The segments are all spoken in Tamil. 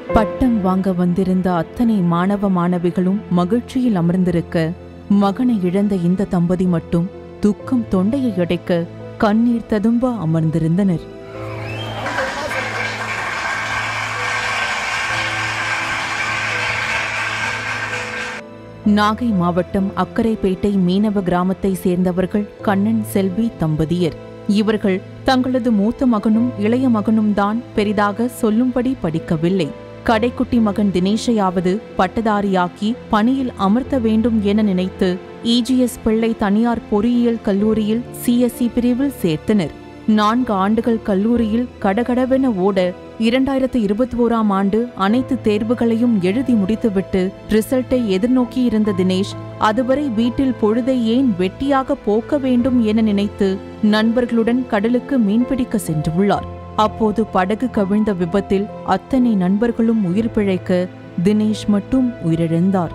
பட்டம் வாங்க வந்திருந்த அத்தனை மாணவ மாணவிகளும் மகிழ்ச்சியில் அமர்ந்திருக்க மகனை இழந்த இந்த தம்பதி மட்டும் துக்கம் தொண்டையை அடைக்க கண்ணீர் ததும்ப அமர்ந்திருந்தனர் நாகை மாவட்டம் அக்கரைப்பேட்டை மீனவ கிராமத்தை சேர்ந்தவர்கள் கண்ணன் செல்வி தம்பதியர் இவர்கள் தங்களது மூத்த மகனும் இளைய மகனும் தான் பெரிதாக சொல்லும்படி படிக்கவில்லை கடைக்குட்டி மகன் தினேஷையாவது பட்டதாரியாக்கி பணியில் அமர்த்த வேண்டும் என நினைத்து இஜிஎஸ் பிள்ளை தனியார் பொறியியல் கல்லூரியில் சிஎஸ்சி பிரிவில் சேர்த்தனர் நான்கு ஆண்டுகள் கல்லூரியில் கடகடவென ஓட இரண்டாயிரத்து இருபத்தி ஓராம் ஆண்டு அனைத்து தேர்வுகளையும் எழுதி முடித்துவிட்டு ரிசல்ட்டை எதிர்நோக்கி இருந்த தினேஷ் அதுவரை வீட்டில் பொழுதை ஏன் வெட்டியாக போக்க வேண்டும் என நினைத்து நண்பர்களுடன் கடலுக்கு மீன்பிடிக்க சென்றுள்ளார் அப்போது படகு கவிழ்ந்த விபத்தில் அத்தனை நண்பர்களும் உயிர் பிழைக்க தினேஷ் மட்டும் உயிரிழந்தார்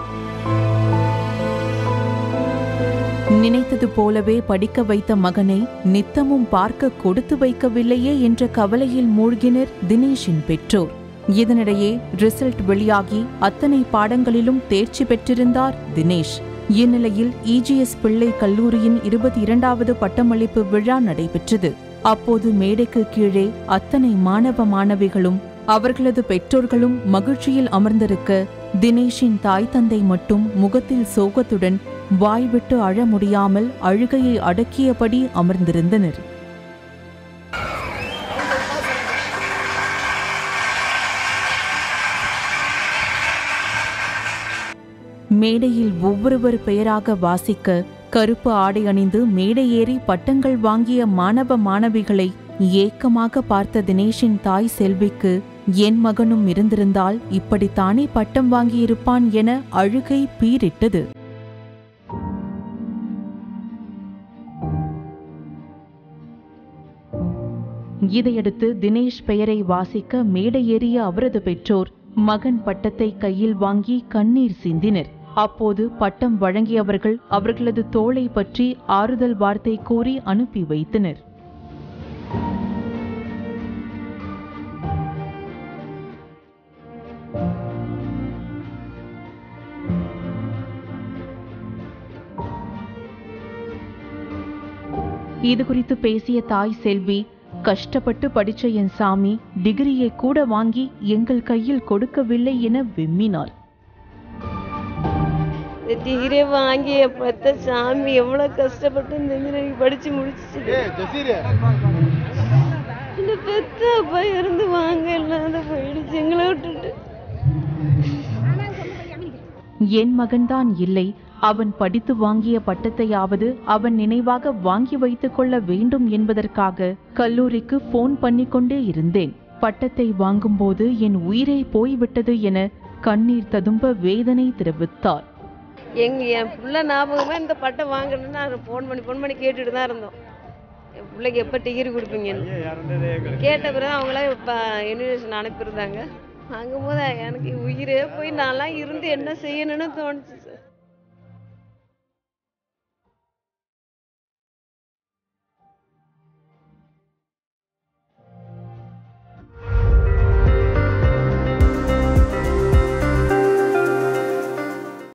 நினைத்தது போலவே படிக்க வைத்த மகனை நித்தமும் பார்க்க கொடுத்து வைக்கவில்லையே என்ற கவலையில் மூழ்கினர் தினேஷின் பெற்றோர் இதனிடையே ரிசல்ட் வெளியாகி அத்தனை பாடங்களிலும் தேர்ச்சி பெற்றிருந்தார் தினேஷ் இந்நிலையில் இஜிஎஸ் பிள்ளை கல்லூரியின் இருபத்தி இரண்டாவது பட்டமளிப்பு விழா நடைபெற்றது அப்போது மேடைக்கு கீழே அத்தனை மாணவ மாணவிகளும் அவர்களது பெற்றோர்களும் மகிழ்ச்சியில் அமர்ந்திருக்க தினேஷின் தாய் தந்தை மட்டும் முகத்தில் சோகத்துடன் வாய்விட்டு அழ முடியாமல் அழுகையை அடக்கியபடி அமர்ந்திருந்தனர் மேடையில் ஒவ்வொருவர் பெயராக வாசிக்க கருப்பு ஆடை அணிந்து மேடை ஏறி பட்டங்கள் வாங்கிய மாணவ மாணவிகளை ஏக்கமாக பார்த்த தினேஷின் தாய் செல்விக்கு என் மகனும் இருந்திருந்தால் இப்படித்தானே பட்டம் வாங்கியிருப்பான் என அழுகை பீரிட்டது இதையடுத்து தினேஷ் பெயரை வாசிக்க மேடை ஏறிய அவரது பெற்றோர் மகன் பட்டத்தை கையில் வாங்கி கண்ணீர் சிந்தினர் அப்போது பட்டம் வழங்கியவர்கள் அவர்களது தோளை பற்றி ஆறுதல் வார்த்தை கூறி அனுப்பி வைத்தனர் இது குறித்து பேசிய தாய் செல்வி கஷ்டப்பட்டு படிச்ச என் சாமி டிகிரியை கூட வாங்கி எங்கள் கையில் கொடுக்கவில்லை என விம்மினார் இந்த டிகிரியை வாங்கி என் பெத்த சாமி எவ்வளோ கஷ்டப்பட்டு இந்த இன்ஜினியரிங் படித்து முடிச்சிச்சு இந்த பெத்த அப்பா இருந்து வாங்க இல்லாத போயிடுச்சு எங்களை விட்டுட்டு என் மகன்தான் இல்லை அவன் படித்து வாங்கிய பட்டத்தையாவது அவன் நினைவாக வாங்கி வைத்துக் கொள்ள வேண்டும் என்பதற்காக கல்லூரிக்கு போன் பண்ணிக்கொண்டே இருந்தேன் பட்டத்தை வாங்கும்போது என் உயிரே போய்விட்டது என கண்ணீர் ததும்ப வேதனை தெரிவித்தார் எங்க என் பிள்ளை ஞாபகமா இந்த பட்டம் வாங்கணும்னு நான் ஃபோன் பண்ணி ஃபோன் பண்ணி கேட்டுட்டு தான் இருந்தோம் என் பிள்ளைக்கு எப்போ டிகிரி கொடுப்பீங்கன்னு கேட்ட பிறகு அவங்களே இப்போ யூனிவர்சிட்டி அனுப்பியிருந்தாங்க வாங்கும்போது எனக்கு உயிரே போய் நான்லாம் இருந்து என்ன செய்யணும்னு தோணுச்சு